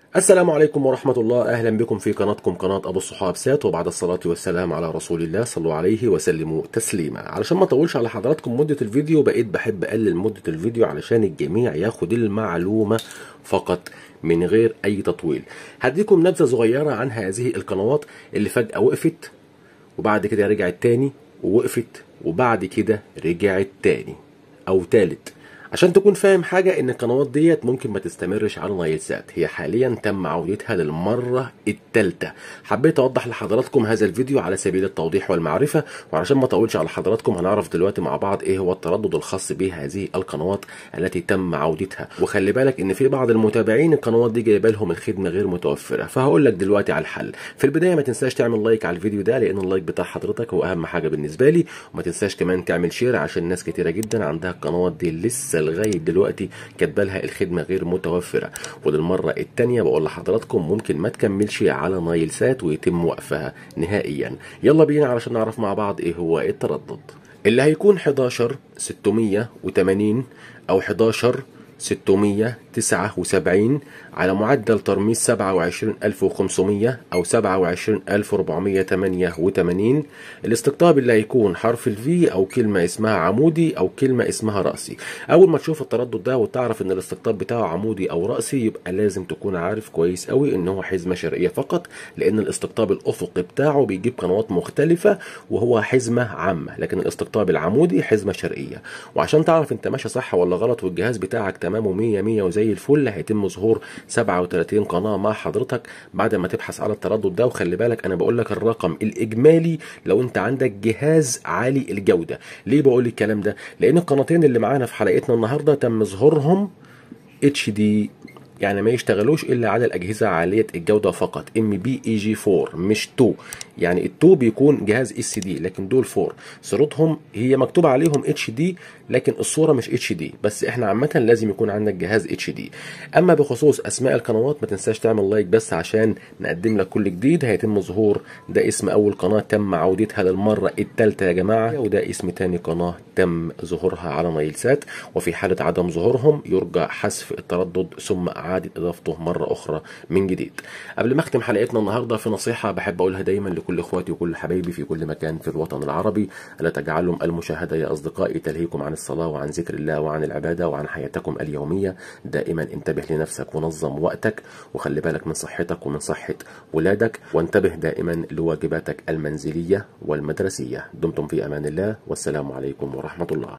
السلام عليكم ورحمة الله أهلا بكم في قناتكم قناة أبو الصحاب سات وبعد الصلاة والسلام على رسول الله صلوا عليه وسلموا تسليما علشان ما أطولش على حضراتكم مدة الفيديو بقيت بحب أقلل مدة الفيديو علشان الجميع ياخد المعلومة فقط من غير أي تطويل هديكم نبذة صغيرة عن هذه القنوات اللي فجأة وقفت وبعد كده رجعت تاني ووقفت وبعد كده رجعت تاني أو تالت عشان تكون فاهم حاجة ان القنوات ديت ممكن ما تستمرش على نايل سات هي حاليا تم عودتها للمرة التالتة حبيت اوضح لحضراتكم هذا الفيديو على سبيل التوضيح والمعرفة وعشان ما اطولش على حضراتكم هنعرف دلوقتي مع بعض ايه هو التردد الخاص بهذه القنوات التي تم عودتها وخلي بالك ان في بعض المتابعين القنوات دي جايبه لهم الخدمة غير متوفرة فهقول لك دلوقتي على الحل في البداية ما تنساش تعمل لايك على الفيديو ده لان اللايك بتاع حضرتك هو اهم حاجة بالنسبة لي وما تنساش كمان تعمل شير عشان ناس كتيرة جدا عندها القنوات دي لسه لغايه دلوقتي كاتبه لها الخدمه غير متوفره وللمره الثانيه بقول لحضراتكم ممكن ما تكملش على نايل سات ويتم وقفها نهائيا يلا بينا علشان نعرف مع بعض ايه هو التردد اللي هيكون 11 680 او 11 679 على معدل ترميز 27500 أو 27488 الاستقطاب اللي هيكون حرف الفي أو كلمة اسمها عمودي أو كلمة اسمها رأسي أول ما تشوف التردد ده وتعرف إن الاستقطاب بتاعه عمودي أو رأسي يبقى لازم تكون عارف كويس قوي إن هو حزمة شرقية فقط لأن الاستقطاب الأفقي بتاعه بيجيب قنوات مختلفة وهو حزمة عامة لكن الاستقطاب العمودي حزمة شرقية وعشان تعرف أنت ماشي صح ولا غلط والجهاز بتاعك تمام و100 100 وزي الفل هيتم ظهور 37 قناه مع حضرتك بعد ما تبحث على التردد ده وخلي بالك انا بقول لك الرقم الاجمالي لو انت عندك جهاز عالي الجوده ليه بقول الكلام ده لان القناتين اللي معانا في حلقتنا النهارده تم ظهورهم اتش دي يعني ما يشتغلوش الا على الاجهزه عاليه الجوده فقط ام بي اي جي 4 مش 2 يعني ال2 بيكون جهاز اس دي لكن دول 4 صورتهم هي مكتوب عليهم اتش دي لكن الصوره مش اتش دي بس احنا عامه لازم يكون عندك جهاز اتش دي اما بخصوص اسماء القنوات ما تنساش تعمل لايك بس عشان نقدم لك كل جديد هيتم ظهور ده اسم اول قناه تم عودتها للمره الثالثه يا جماعه وده اسم تاني قناه تم ظهورها على نايل سات وفي حاله عدم ظهورهم يرجى حذف التردد ثم اعاده اضافته مره اخرى من جديد قبل ما اختم حلقتنا النهارده في نصيحه بحب اقولها دايما لكل اخواتي وكل حبايبي في كل مكان في الوطن العربي الا تجعلهم المشاهده يا اصدقائي تلهيكم عن الصلاه وعن ذكر الله وعن العباده وعن حياتكم اليوميه دائما انتبه لنفسك ونظم وقتك وخلي بالك من صحتك ومن صحه ولادك وانتبه دائما لواجباتك المنزليه والمدرسيه دمتم في امان الله والسلام عليكم ورحمه الله